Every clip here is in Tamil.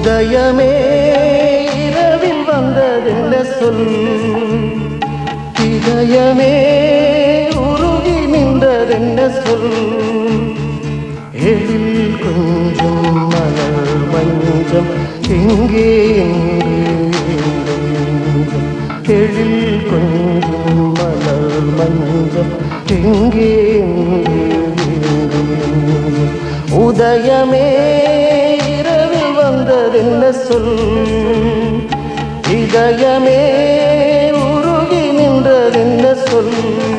உதயமே இரவில் வந்ததென்ன சொல் இதயமே உருகி நின்றதென்ன சொல் எழில் கொஞ்சம் மலர் மஞ்சம் எங்கே என்று இந்த நெஞ்சம்? எழில் கொஞ்சம் மலர் மஞ்சம் எங்கே என்று இந்த நெஞ்சம்? உதயமே இரவில் வந்ததென்ன சொல் இதயமே உருகி நின்றதென்ன சொல்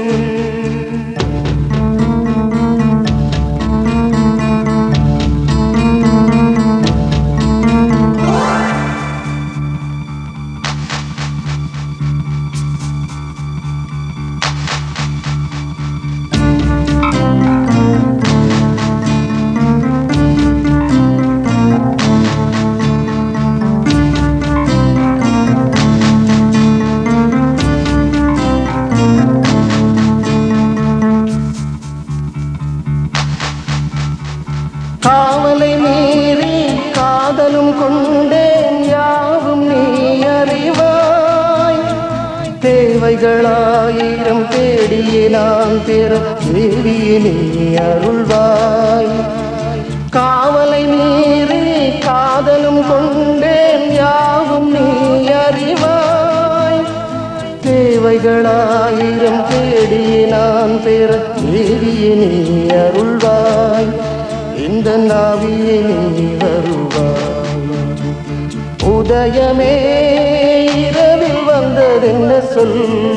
காவலை மீறி காதலும் கொண்டேன் யாவும் நீ அறிவாய் தேவைகளாயிரம் தேடியே நான் பெறும் தேவியே நீ அருள்வாய் காவலை மீறி காதலும் கொண்டேன் யாவும் நீ அறிவாய் தேவைகளாயிரம் தேடியே நான் பெற தேவியே நீ அருள்வாய் இந்த நாவியே நீ வருவாய் உதயமே இரவில் வந்ததென்ன சொல்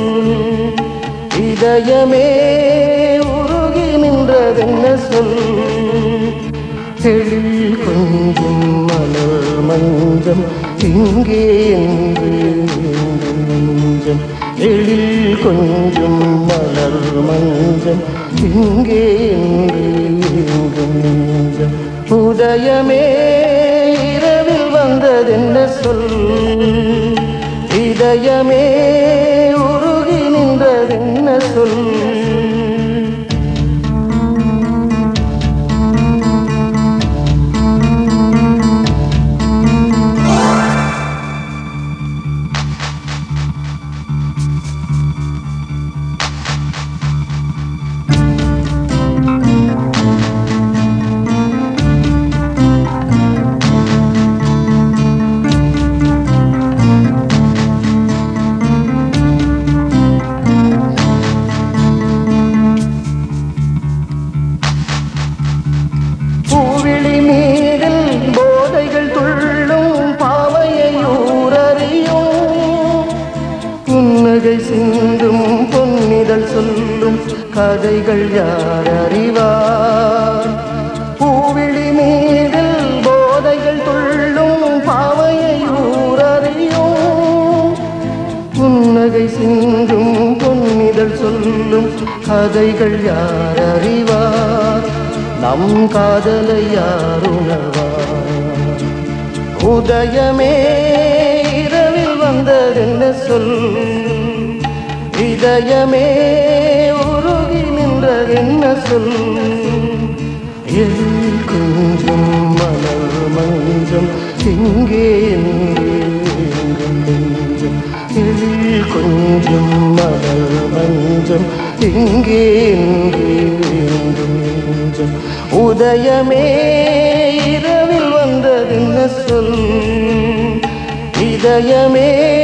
இதயமே உருகி நின்றதென்ன சொல் எழில் கொஞ்சம் மலர் மஞ்சம் இங்கே என்று இந்த நெஞ்சம் எழில் கொஞ்சம் மலர் மஞ்சம் இங்கே என்று இந்த நெஞ்சம் உதயமே இரவில் வந்ததென்ன சொல் இதயமே உருகி நின்றதென்ன சொல் பூவிழி மீதில் போதைகள் துள்ளும் பாவையை ஊரறியும் புன்னகை சிந்தும் பொன்னிதழ் சொல்லும் கதைகள் யார் அறிவார் பூவிழி மீதில் போதைகள் துள்ளும் பாவையை ஊரறியும் புன்னகை சிந்தும் பொன்னிதழ் சொல்லும் கதைகள் யார் அறிவார் நம் காதலை யார் உணர்வார் உதயமே இரவில் வந்ததென்ன சொல் இதயமே உருகி நின்றதென்ன சொல் எழில் கொஞ்சம் மலர் மஞ்சம் எங்கே என்று எங்கும் நெஞ்சம் எழில் கொஞ்சம் மலர் மஞ்சம் எங்கே என்று எங்கும் நெஞ்சம் உதயமே இரவில் வந்ததென்ன சொல் இதயமே